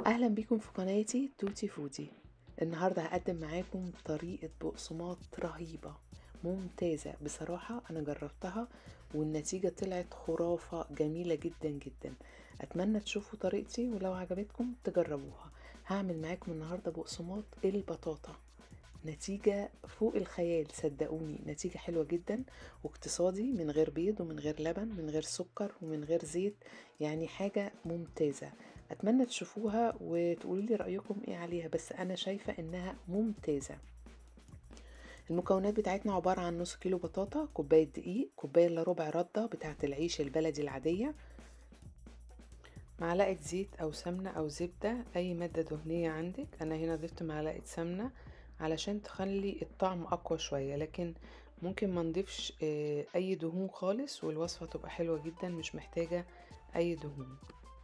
اهلا بيكم في قناتي توتي فودي النهارده هقدم معاكم طريقه بقسماط رهيبه ممتازه بصراحه انا جربتها والنتيجه طلعت خرافه جميله جدا جدا اتمنى تشوفوا طريقتي ولو عجبتكم تجربوها هعمل معاكم النهارده بقسماط البطاطا نتيجة فوق الخيال صدقوني نتيجة حلوة جدا واقتصادي من غير بيض ومن غير لبن من غير سكر ومن غير زيت يعني حاجة ممتازة اتمنى تشوفوها وتقولوا لي رايكم ايه عليها بس انا شايفه انها ممتازه المكونات بتاعتنا عباره عن نص كيلو بطاطا كوبايه دقيق كوبايه الا ربع رده بتاعه العيش البلدي العاديه معلقه زيت او سمنه او زبده اي ماده دهنيه عندك انا هنا ضفت معلقه سمنه علشان تخلي الطعم اقوى شويه لكن ممكن ما نضيفش اي دهون خالص والوصفه تبقى حلوه جدا مش محتاجه اي دهون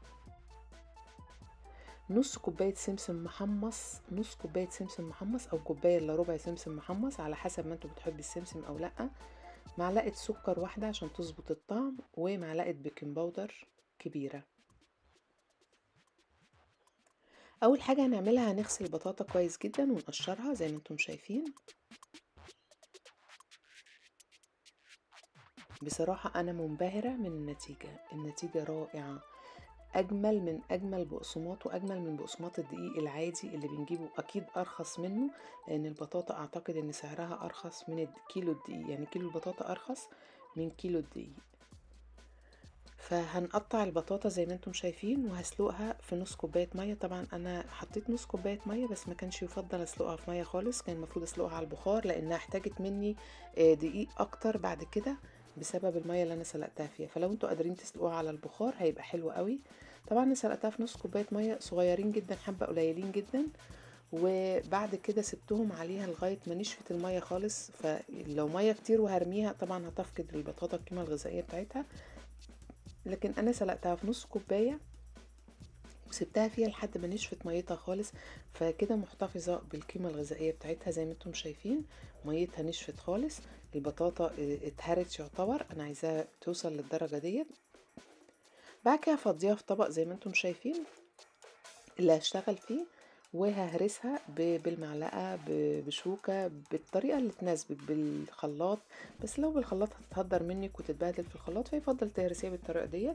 نص كوباية سمسم محمص نص كوباية سمسم محمص أو كوباية إلا ربع سمسم محمص على حسب ما انتوا بتحبوا السمسم أو لأ معلقة سكر واحدة عشان تظبط الطعم ومعلقة بيكنج باودر كبيرة أول حاجة هنعملها هنغسل البطاطا كويس جدا ونقشرها زي ما انتم شايفين بصراحة أنا منبهرة من النتيجة النتيجة رائعة اجمل من اجمل بقسماط واجمل من بقسماط الدقيق العادي اللي بنجيبه اكيد ارخص منه لان البطاطا اعتقد ان سعرها ارخص من كيلو الدقيق يعني كيلو البطاطا ارخص من كيلو الدقيق فهنقطع البطاطا زي ما انتم شايفين وهسلقها في نص كوبايه ميه طبعا انا حطيت نص كوبايه ميه بس ما كانش يفضل اسلقها في ميه خالص كان المفروض اسلقها على البخار لانها احتاجت مني دقيق اكتر بعد كده بسبب الميه اللي انا سلقتها فيها فلو انتوا قادرين تسلقوها على البخار هيبقى حلو قوي طبعا انا سلقتها في نص كوبايه ميه صغيرين جدا حبه قليلين جدا وبعد كده سبتهم عليها لغايه ما نشفت الميه خالص فلو ميه كتير وهرميها طبعا هتفقد البطاطا القيمه الغذائيه بتاعتها لكن انا سلقتها في نص كوبايه وسبتها فيها لحد ما نشفت ميتها خالص فكده محتفظة بالقيمة الغذائية بتاعتها زي ما انتم شايفين ميتها نشفت خالص البطاطا اتهرت يعتبر انا عايزاها توصل للدرجة ديت بعد كده هفضيها في طبق زي ما انتم شايفين اللي هشتغل فيه وههرسها بالمعلقة بشوكة بالطريقة اللي تناسبك بالخلاط بس لو بالخلاط هتتهدر منك وتتبهدل في الخلاط فيفضل تهرسيها بالطريقة ديت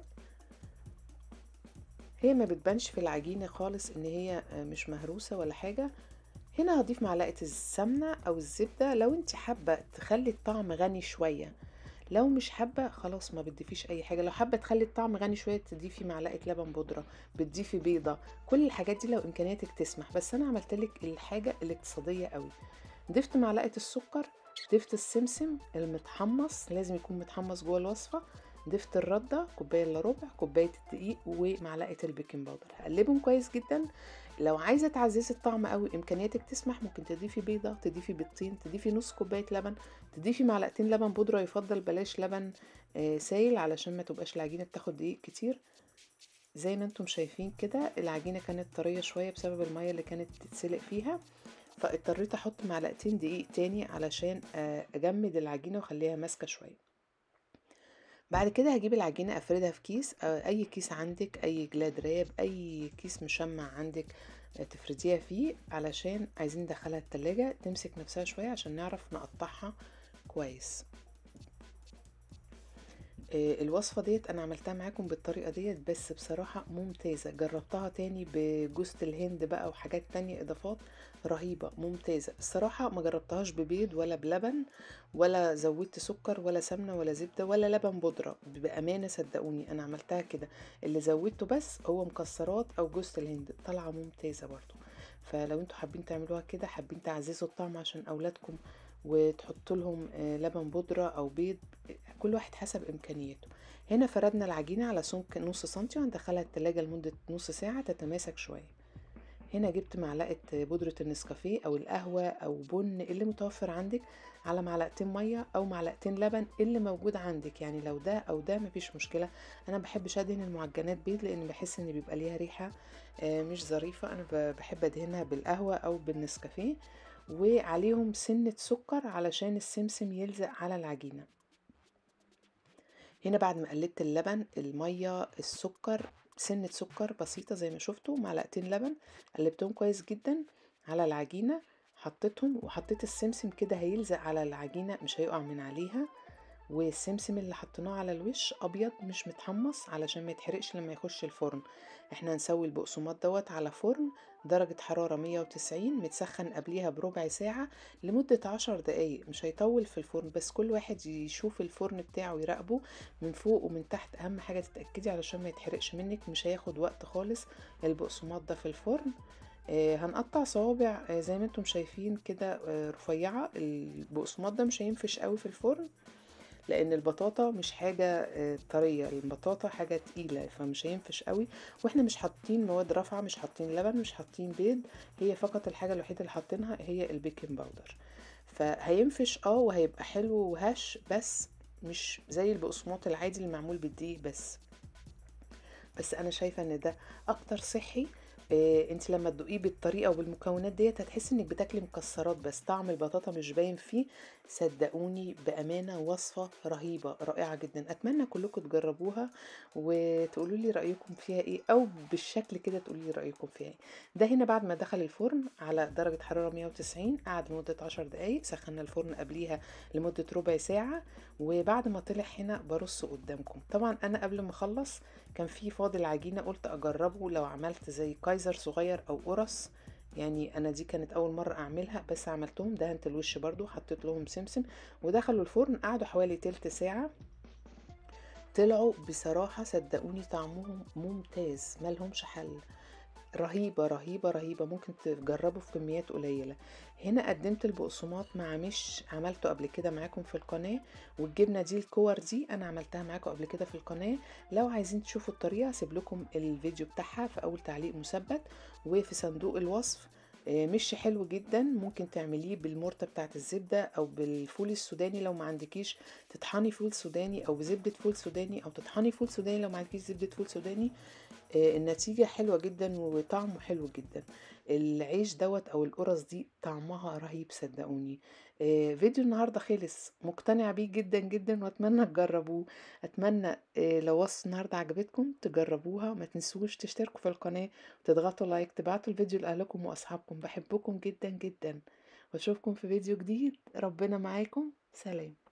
هي ما بتبانش في العجينة خالص ان هي مش مهروسة ولا حاجة هنا هضيف معلقة السمنة او الزبدة لو انت حابة تخلي الطعم غني شوية لو مش حابة خلاص ما بتضيفيش اي حاجة لو حابة تخلي الطعم غني شوية تضيفي معلقة لبن بودرة بتضيفي بيضة كل الحاجات دي لو امكانياتك تسمح بس انا عملت لك الحاجة الاقتصادية قوي ضفت معلقة السكر ضفت السمسم المتحمص لازم يكون متحمص جوه الوصفة ضفت الردة كوباية الا ربع كوباية الدقيق ومعلقة البيكنج باودر هقلبهم كويس جدا لو عايزة تعززي الطعم قوي امكانياتك تسمح ممكن تضيفي بيضة تضيفي بيضتين تضيفي نص كوباية لبن تضيفي معلقتين لبن بودرة يفضل بلاش لبن آه سايل علشان ما تبقاش العجينة بتاخد دقيق كتير زي ما انتم شايفين كده العجينة كانت طرية شوية بسبب المية اللي كانت تتسلق فيها فاضطريت احط معلقتين دقيق تاني علشان آه اجمد العجينة واخليها ماسكة شوية بعد كده هجيب العجينة افردها في كيس اي كيس عندك اي جلاد راب اي كيس مشمع عندك تفرديها فيه علشان عايزين ندخلها التلاجة تمسك نفسها شوية عشان نعرف نقطعها كويس الوصفة ديت انا عملتها معاكم بالطريقة ديت بس بصراحة ممتازة جربتها تاني بجوزة الهند بقى وحاجات تانية اضافات رهيبة ممتازة الصراحة ما جربتهاش ببيض ولا بلبن ولا زودت سكر ولا سمنة ولا زبدة ولا لبن بودرة بأمانة صدقوني انا عملتها كده اللي زودته بس هو مكسرات او جوزة الهند طالعة ممتازة برضو فلو انتوا حابين تعملوها كده حابين تعززوا الطعم عشان اولادكم وتحط لهم لبن بودرة او بيض كل واحد حسب امكانياته هنا فردنا العجينة على سمك نص سنتي وهندخلها التلاجة لمدة نص ساعة تتماسك شوية هنا جبت معلقة بودرة النسكافيه او القهوة او بن اللي متوفر عندك على معلقتين مية او معلقتين لبن اللي موجود عندك يعني لو ده او ده مفيش مشكلة انا بحبش ادهن المعجنات بيض لان بحس ان بيبقى ليها ريحة مش ظريفة انا بحب ادهنها بالقهوة او بالنسكافيه وعليهم سنة سكر علشان السمسم يلزق على العجينة هنا بعد ما قلبت اللبن المية السكر سنة سكر بسيطة زي ما شفتوا معلقتين لبن قلبتهم كويس جدا على العجينة حطيتهم وحطيت السمسم كده هيلزق على العجينة مش هيقع من عليها والسمسم اللي حطيناه على الوش ابيض مش متحمص علشان ما يتحرقش لما يخش الفرن احنا هنسوي البقسماط دوت على فرن درجة حرارة 190 متسخن قبليها بربع ساعة لمدة عشر دقايق مش هيطول في الفرن بس كل واحد يشوف الفرن بتاعه يراقبه من فوق ومن تحت اهم حاجة تتأكدي علشان ما يتحرقش منك مش هياخد وقت خالص البقسماط ده في الفرن آه هنقطع صوابع آه زي ما انتم شايفين كده آه رفيعة البقسماط ده مش هينفش قوي في الفرن لان البطاطا مش حاجة طرية البطاطا حاجة تقيلة فمش هينفش قوي واحنا مش حاطين مواد رافعة مش حاطين لبن مش حاطين بيض هي فقط الحاجة الوحيدة اللي حاطينها هي البيكنج باودر فهينفش اه وهيبقى حلو وهش بس مش زي البقسماط العادي اللي معمول بالدقيق بس بس انا شايفة ان ده اكتر صحي إيه انت لما تدوقيه بالطريقه وبالمكونات ديت هتحسي انك بتاكلي مكسرات بس طعم البطاطا مش باين فيه صدقوني بامانه وصفه رهيبه رائعه جدا اتمنى كلكم تجربوها وتقولوا لي رايكم فيها ايه او بالشكل كده تقولوا لي رايكم فيها ايه ده هنا بعد ما دخل الفرن على درجه حراره 190 قعد لمده 10 دقائق سخنا الفرن قبليها لمده ربع ساعه وبعد ما طلع هنا برصه قدامكم طبعا انا قبل ما اخلص كان في فاضل عجينه قلت اجربه لو عملت زي كايزر صغير او قرص يعني انا دي كانت اول مره اعملها بس عملتهم دهنت الوش برضو حطيت لهم سمسم ودخلوا الفرن قعدوا حوالي تلت ساعه طلعوا بصراحه صدقوني طعمهم ممتاز ملهمش حل رهيبة رهيبة رهيبة ممكن تجربوا في كميات قليلة هنا قدمت البقسماط مع مش عملته قبل كده معاكم في القناة والجبنة دي الكور دي انا عملتها معاكم قبل كده في القناة لو عايزين تشوفوا الطريقة سيب لكم الفيديو بتاعها في اول تعليق مثبت وفي صندوق الوصف مش حلو جدا ممكن تعمليه بالمرتة بتاعت الزبدة او بالفول السوداني لو ما عندكيش تطحني فول سوداني او بزبدة فول سوداني او تطحني فول سوداني لو ما عندكيش زبدة فول سوداني النتيجة حلوة جدا وطعمه حلو جدا العيش دوت او القرص دي طعمها رهيب صدقوني فيديو النهاردة خلص مقتنعة بيه جدا جدا واتمنى تجربوه اتمنى لو وصفة النهاردة عجبتكم تجربوها ما تنسوش تشتركوا في القناة وتضغطوا لايك تبعتوا الفيديو لأهلكم وأصحابكم بحبكم جدا جدا واشوفكم في فيديو جديد ربنا معاكم سلام